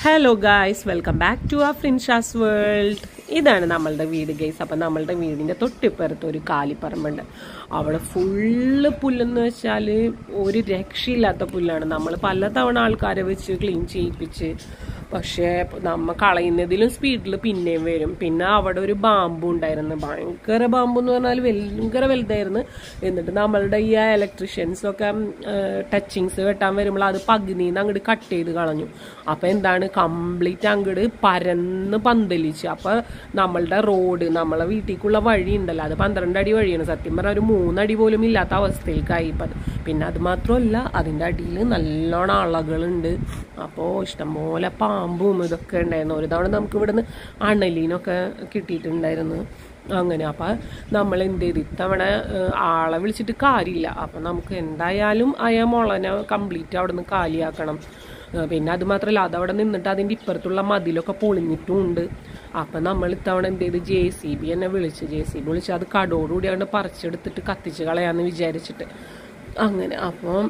Hello guys welcome back to uh ഫ്രിൻഷാസ് world ഇതാണ് നമ്മളുടെ വീട് ഗൈസ് അപ്പം നമ്മളുടെ വീടിൻ്റെ തൊട്ടിപ്പുറത്ത് ഒരു കാലിപ്പറമ്പുണ്ട് അവിടെ ഫുള്ള് പുല്ലെന്ന് വെച്ചാൽ ഒരു രക്ഷയില്ലാത്ത പുല്ലാണ് നമ്മൾ പലതവണ ആൾക്കാരെ വെച്ച് ക്ലീൻ ചെയ്യിപ്പിച്ച് പക്ഷേ നമ്മ കളയുന്നതിലും സ്പീഡിൽ പിന്നെയും വരും പിന്നെ അവിടെ ഒരു ബാമ്പു ഉണ്ടായിരുന്നു ഭയങ്കര ബാമ്പു എന്ന് പറഞ്ഞാൽ ഭയങ്കര വലുതായിരുന്നു എന്നിട്ട് നമ്മളുടെ ഈ ഇലക്ട്രീഷ്യൻസ് ഒക്കെ ടച്ചിങ്സ് വെട്ടാൻ വരുമ്പോൾ അത് പകുതിന്ന് അങ്ങോട്ട് കട്ട് ചെയ്ത് കളഞ്ഞു അപ്പൊ എന്താണ് കംപ്ലീറ്റ് അങ്ങോട്ട് പരന്ന് പന്തലിച്ച് അപ്പൊ നമ്മളുടെ റോഡ് നമ്മളെ വീട്ടിലേക്കുള്ള വഴി ഉണ്ടല്ലോ അത് പന്ത്രണ്ട് അടി വഴിയാണ് സത്യം പറഞ്ഞാൽ ഒരു മൂന്നടി പോലും ഇല്ലാത്ത അവസ്ഥയിലേക്കായി ഇപ്പം അത് പിന്നെ അത് മാത്രമല്ല അതിൻ്റെ അടിയിൽ നല്ലോണം അളകളുണ്ട് അപ്പോൾ ഇഷ്ടംപോലെ പാമ്പും ഇതൊക്കെ ഉണ്ടായിരുന്നു ഒരു തവണ നമുക്ക് ഇവിടുന്ന് അണലീനൊക്കെ കിട്ടിയിട്ടുണ്ടായിരുന്നു അങ്ങനെ അപ്പം നമ്മൾ എന്ത് ചെയ്ത് ഇത്തവണ ഏഹ്, ആളെ വിളിച്ചിട്ട് കാര്യമില്ല അപ്പം നമുക്ക് എന്തായാലും അയ മുളനെ കംപ്ലീറ്റ് അവിടെ നിന്ന് കാലിയാക്കണം ഏഹ്, പിന്നെ അത് മാത്രമല്ല അതവിടെ നിന്നിട്ട് അതിൻ്റെ ഇപ്പുറത്തുള്ള മതിലൊക്കെ പൊളിഞ്ഞിട്ടും ഉണ്ട് അപ്പം നമ്മൾ ഇത്തവണ എന്ത് ചെയ്ത് ജെ സി ബി എന്നെ വിളിച്ച് ജെ സി ബി വിളിച്ച് അത് കടോടുകൂടി അങ്ങോട്ട് പറിച്ചെടുത്തിട്ട് കത്തിച്ച് കളയാന്ന് വിചാരിച്ചിട്ട് അങ്ങനെ അപ്പം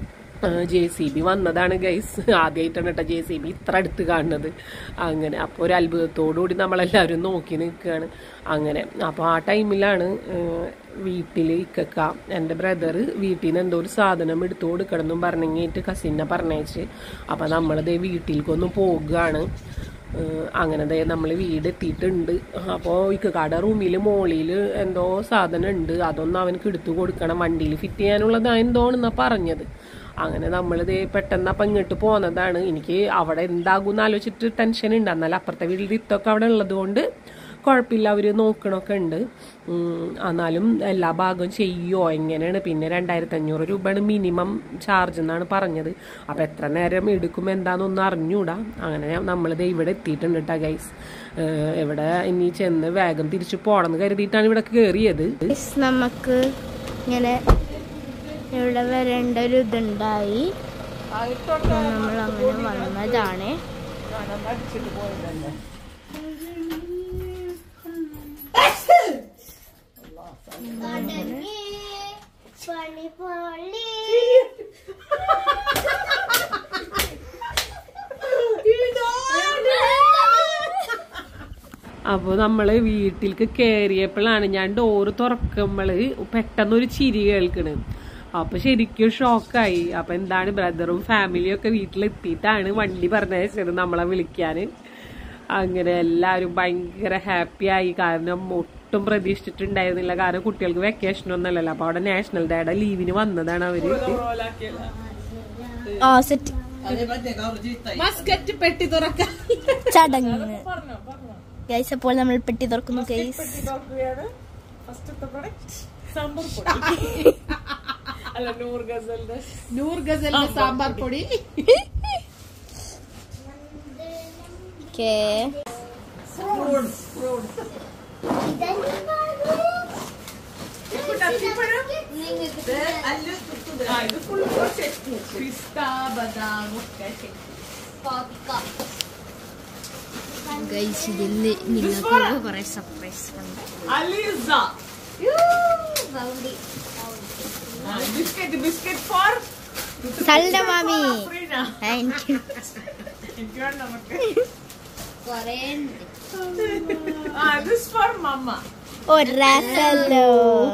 ജെ സി ബി വന്നതാണ് ഗൈസ് ആദ്യമായിട്ടാണ് കേട്ടോ ജെ സി ബി ഇത്ര അടുത്ത് കാണുന്നത് അങ്ങനെ അപ്പോൾ ഒരു അത്ഭുതത്തോടു കൂടി നമ്മളെല്ലാവരും നോക്കി നിൽക്കുകയാണ് അങ്ങനെ അപ്പോൾ ആ ടൈമിലാണ് വീട്ടിൽ ഇക്കക്ക എൻ്റെ ബ്രദർ വീട്ടിൽ നിന്ന് എന്തോ ഒരു സാധനം എടുത്തു കൊടുക്കണം എന്നും പറഞ്ഞിട്ട് കസിനെ പറഞ്ഞേച്ച് അപ്പം നമ്മളത് വീട്ടിലേക്കൊന്ന് പോകുകയാണ് ഏഹ് അങ്ങനെ ദേ നമ്മൾ വീട് എത്തിയിട്ടുണ്ട് അപ്പോൾ ഇക്കക്കാടെ റൂമിൽ മോളിൽ എന്തോ സാധനം ഉണ്ട് അതൊന്നും അവനക്ക് എടുത്തു കൊടുക്കണം വണ്ടിയിൽ ഫിറ്റ് ചെയ്യാനുള്ളത് എന്തോണെന്നാ പറഞ്ഞത് അങ്ങനെ നമ്മളിത് പെട്ടെന്ന് അപ്പം ഇങ്ങോട്ട് പോന്നതാണ് എനിക്ക് അവിടെ എന്താകും എന്ന് ആലോചിച്ചിട്ട് ടെൻഷൻ ഉണ്ട് എന്നാൽ അപ്പുറത്തെ വീട്ടിൽ ഇത്തൊക്കെ അവിടെ ഉള്ളത് കൊണ്ട് കുഴപ്പമില്ല അവർ നോക്കണമൊക്കെ ഉണ്ട് ഉം, എന്നാലും എല്ലാ ഭാഗവും ചെയ്യുമോ എങ്ങനെയാണ് പിന്നെ രണ്ടായിരത്തി അഞ്ഞൂറ് രൂപയാണ് മിനിമം ചാർജ് എന്നാണ് പറഞ്ഞത് അപ്പം എത്ര നേരം എടുക്കും എന്താണെന്നൊന്നും അറിഞ്ഞൂടാ അങ്ങനെ നമ്മളിത് ഇവിടെ എത്തിയിട്ടുണ്ട് കേട്ടോ ഗൈസ് ഇവിടെ ഇനി ചെന്ന് വേഗം തിരിച്ചു പോകണമെന്ന് കരുതിയിട്ടാണ് ഇവിടെ കയറിയത് Guys, നമുക്ക് ഇങ്ങനെ ഇവിടെ വരേണ്ട ഒരു ഇതുണ്ടായി നമ്മൾ അങ്ങനെ വന്നതാണ് അപ്പോൾ നമ്മൾ വീട്ടിലേക്ക് കയറിയപ്പോഴാണ് ഞാൻ ഡോറ് തുറക്കുമ്പോൾ പെട്ടെന്നൊരു ചിരി കേൾക്കണ് അപ്പൊ ശരിക്കും ഷോക്കായി അപ്പൊ എന്താണ് ബ്രദറും ഫാമിലിയും ഒക്കെ വീട്ടിലെത്തിയിട്ടാണ് വണ്ടി പറഞ്ഞയച്ചത് നമ്മളെ വിളിക്കാന് അങ്ങനെ എല്ലാവരും ഭയങ്കര ഹാപ്പി ആയി കാരണം ഒട്ടും പ്രതീക്ഷിച്ചിട്ടുണ്ടായിരുന്നില്ല കാരണം കുട്ടികൾക്ക് വെക്കേഷൻ ഒന്നല്ലല്ലോ അപ്പൊ അവിടെ നാഷണൽ ഡേയുടെ ലീവിന് വന്നതാണ് അവര് ആ സെറ്റ് മസ്കറ്റ് പെട്ടി തുറക്കാൻ ചടങ്ങ് ഗൈസ് അപ്പോൾ നമ്മൾ പെട്ടി തുറക്കുന്നു ഗൈസ് ഫസ്റ്റത്തെ പ്രൊഡക്റ്റ് സാമ്പാർ പൊടി അല്ല നൂർ ഗസലിന്റെ നൂർ ഗസലിന്റെ സാമ്പാർ പൊടി ഓക്കേ പിസ്ത ബദാം ഒക്കെ ഗൈസ് ഇതിൽ നിങ്ങൾക്ക് കുറെ സർപ്രൈസ് ഉണ്ട് അലീസ ബിസ്ക്കറ്റ് ബിസ്ക്കറ്റ് ഫോർ സൽഡ മാമി ഫ്രീന താങ്ക് യു എനിക്ക് നമുക്ക് കുറെ ആ ദിസ് ഫോർ മമ്മ ഒരാസല്ലോ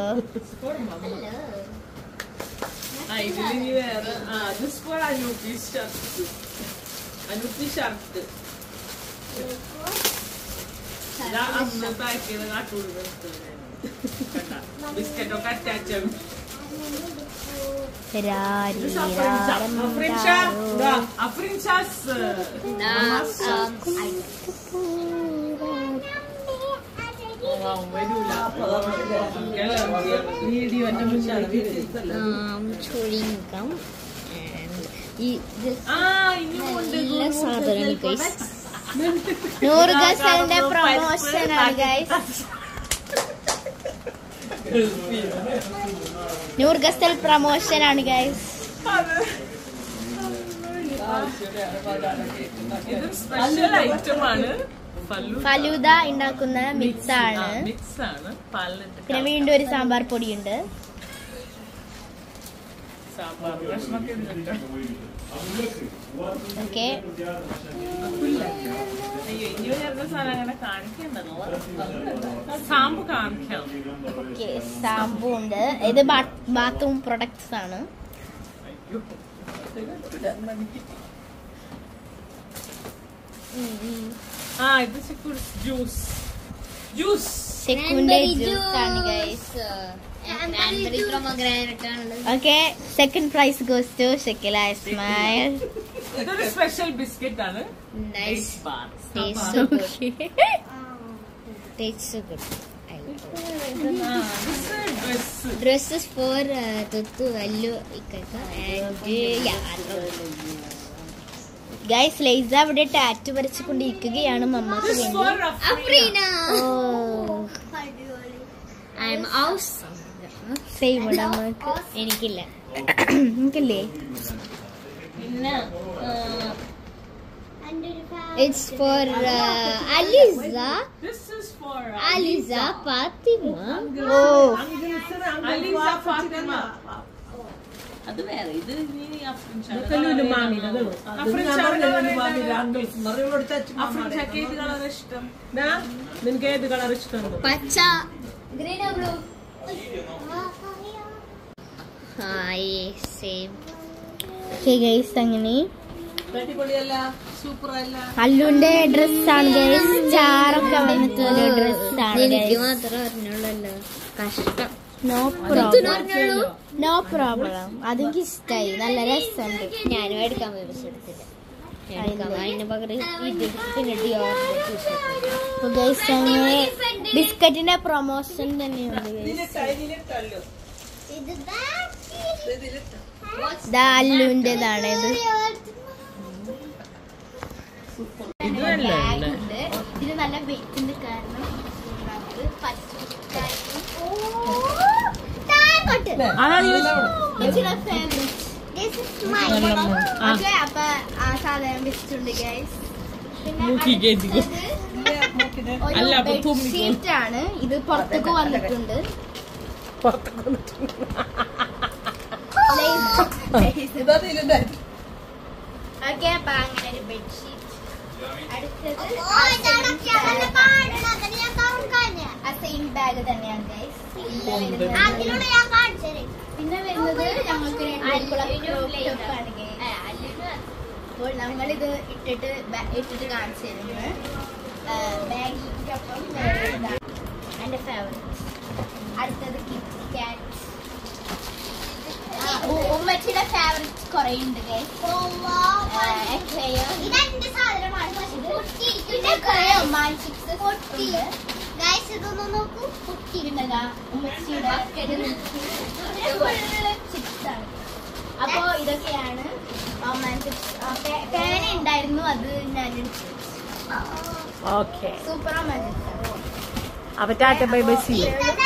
ആ ഇതിൽ ഇനി വേറെ ആ ദിസ് ഫോർ അനൂപി ഷർട്ട് അനൂപി ഷർട്ട് ഇതാ അമ്മ പാക്ക് ചെയ്ത് കാട്ടുകൊടുക്കുന്നത് ബിസ്ക്കറ്റ് ഒക്കെ attach video chewing gum and ഇത് ആ ഇനിയുമുണ്ട് നല്ല സാധനം ഗൈസ് നൂറ് ഗസലിന്റെ പ്രൊമോഷൻ ആണ് ഗൈസ് നൂറ് ഗസൽ പ്രൊമോഷൻ ആണ് ഗൈസ് ഇത് സ്പെഷ്യൽ ഐറ്റം ആണ് ഫലൂദ ഉണ്ടാക്കുന്ന മിക്സ് ആണ് മിക്സ് ആണ് പാലിട്ട് പിന്നെ വീണ്ടും ഒരു സാമ്പാർ പൊടിയുണ്ട് സാമ്പാർ കഷ്ണമൊക്കെ ഇടുന്നുണ്ട് ഓക്കെ സാധനം അങ്ങനെ കാണിക്കണ്ടല്ലോ സാമ്പ് കാണിക്കാം ഓക്കെ ഷാമ്പു ഉണ്ട് ഇത് ബാത്റൂം പ്രൊഡക്ട്സ് ആണ് ആ ഇത് ജ്യൂസ് ജ്യൂസ് സെക്കുന്റെ ജ്യൂസ് ആണ് guys okay second prize goes to ഷെക്കില സ്മൈൽ ഇതൊരു സ്പെഷ്യൽ ബിസ്ക്കറ്റ് ആണ് nice bar dress dresses for തൊത്തു വല്ലു ഗൈസ് ലൈസ അവിടെ ടാറ്റു വരച്ചുകൊണ്ടിരിക്കുകയാണ് മമ്മക്ക് വേണ്ടി ഓ സെയിം നമുക്ക് എനിക്കില്ല എനിക്കില്ലേ പിന്നെ it's for Alisa this is for Alisa Fathima ഓ അലീസ ഫാത്തിമ അത് വേറെ ഇത് നീ അഫ്രിൻ അഫ്രിൻ ഏത് കളർ ഇഷ്ടം നിനക്ക് ഏത് കളർ ഇഷ്ടമുണ്ടോ പച്ച green blue hi same okay guys അങ്ങനെ അല്ലുന്റെ ഡ്രസ്സാണ് ഗൈസ് ചാറൊക്കെ വന്നിട്ടുള്ള ഡ്രസ്സാണ് എനിക്ക് മാത്രം അറിഞ്ഞുള്ളല്ലോ കഷ്ടം നോ പ്രോബ്ലം നോ പ്രോബ്ലം അതെനിക്ക് ഇഷ്ടമായി നല്ല രസമുണ്ട് ഞാനും എടുക്കാൻ പോയി പക്ഷെ എടുത്തില്ല അതിന് പകരം ഇത് പിന്നെ അപ്പൊ ഗൈസ് അങ്ങനെ ബിസ്ക്കറ്റിന്റെ പ്രൊമോഷൻ തന്നെയുണ്ട് guys. ദാ അല്ലുവിന്റേതാണ് ഇത് Bag ഉണ്ട്. ഇത് നല്ല വെയിറ്റ് ഉണ്ട് കാരണം നമുക്ക് പച്ചക്കറിക്കും ഇച്ചിരി favourite. Okay, അപ്പൊ ആ സാധനം വെച്ചിട്ടുണ്ട് ഗൈസ് പിന്നെ അടുത്തത് അല്ല, ഒരു അപ്പൊ തുമ്മിക്കോ. ബെഡ്ഷീറ്റ് ആണ് ഇത് പുറത്തേക്ക് വന്നിട്ടുണ്ട് ഓക്കെ അപ്പൊ അങ്ങനെ ഒരു ബെഡ്ഷീറ്റ് അടുത്തത് ആ സെയിം ബാഗ് തന്നെയാണ് guys. പിന്നെ വരുന്നത് ഞങ്ങൾക്ക് രണ്ടുപേർക്കുള്ള crop top ആണ് guys. അപ്പോൾ നമ്മളിത് ഇട്ടിട്ട് ബ- ഇട്ടിട്ട് കാണിച്ചു തരുന്നത് ബാഗിക്കൊപ്പം എന്റെ ഫേവറേറ്റ് അടുത്തത് കിറ്റ് കാറ്റ് ഉമ്മച്ചിയുടെ ഫേവറേറ്റ് കുറെ ഉണ്ട് guys. ആ, എക്ലയോ. പിന്നെ കുറെ ഒമാൻ ചിപ്സ് ഉണ്ട് പിന്നെതാ ഉമ്മച്ചിയുടെ ചിപ്സ് ആണ് അപ്പോ ഇതൊക്കെയാണ് ഒമാൻ ചിപ്സ് പേന ഉണ്ടായിരുന്നു അത് ഞാൻ എടുത്തു ഓക്കെ സൂപ്പർ ഒമാൻ ചിപ്സ് അപ്പൊ ടാറ്റ ബൈ ബൈ സി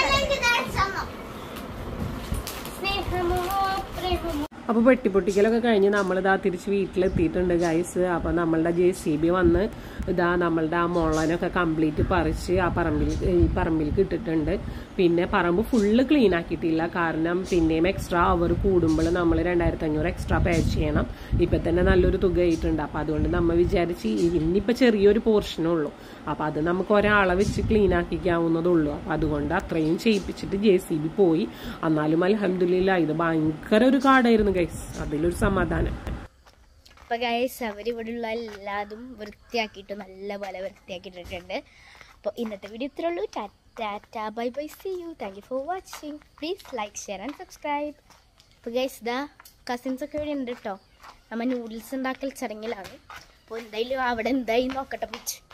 സ്നേഹമോ പ്രേമമോ അപ്പൊ വെട്ടിപ്പൊട്ടിക്കലൊക്കെ കഴിഞ്ഞ് നമ്മളിതാ തിരിച്ച് വീട്ടിലെത്തിയിട്ടുണ്ട് ഗൈസ് അപ്പൊ നമ്മളുടെ ജെ സി ബി വന്ന് ഇതാ നമ്മളുടെ ആ മുളനൊക്കെ കംപ്ലീറ്റ് പറിച്ച് ആ പറമ്പിൽ ഈ പറമ്പിലേക്ക് ഇട്ടിട്ടുണ്ട് പിന്നെ പറമ്പ് ഫുള്ള് ക്ലീൻ ആക്കിയിട്ടില്ല കാരണം പിന്നെയും എക്സ്ട്രാ അവർ കൂടുമ്പോൾ നമ്മൾ രണ്ടായിരത്തി അഞ്ഞൂറ് എക്സ്ട്രാ പേ ചെയ്യണം ഇപ്പൊ തന്നെ നല്ലൊരു തുക ആയിട്ടുണ്ട് അപ്പൊ അതുകൊണ്ട് നമ്മൾ വിചാരിച്ച് ഇനിയിപ്പോ ചെറിയൊരു പോർഷനേ ഉള്ളൂ അപ്പൊ അത് നമുക്ക് ഒരാളെ വെച്ച് ക്ലീൻ ആക്കിക്കാവുന്നതുള്ളൂ അപ്പൊ അതുകൊണ്ട് അത്രയും ചെയ്യിപ്പിച്ചിട്ട് ജെ സി ബി പോയി എന്നാലും അലഹമില്ല ഇത് ഭയങ്കര ഒരു കാടായിരുന്നു ഗൈസ് അതിലൊരു സമാധാനം അപ്പൊ ഗൈസ് അവരിവിടെയുള്ള എല്ലാതും വൃത്തിയാക്കിയിട്ട് നല്ല പോലെ വൃത്തിയാക്കിയിട്ടുണ്ട് അപ്പോൾ ഇന്നത്തെ വീഡിയോ ഇത്രേ ഉള്ളൂ tata bye bye see you thank you for watching please like share and subscribe അപ്പോൾ ഗൈസ് ഇതാ കസിൻസ് ഒക്കെ ഇവിടെ ഉണ്ട് കേട്ടോ നമ്മ നൂഡിൽസ് ഉണ്ടാക്കൽ ചടങ്ങിലാണ് അപ്പോൾ എന്തായാലും അവിടെ എന്തായി നോക്കട്ടെ പിച്ച്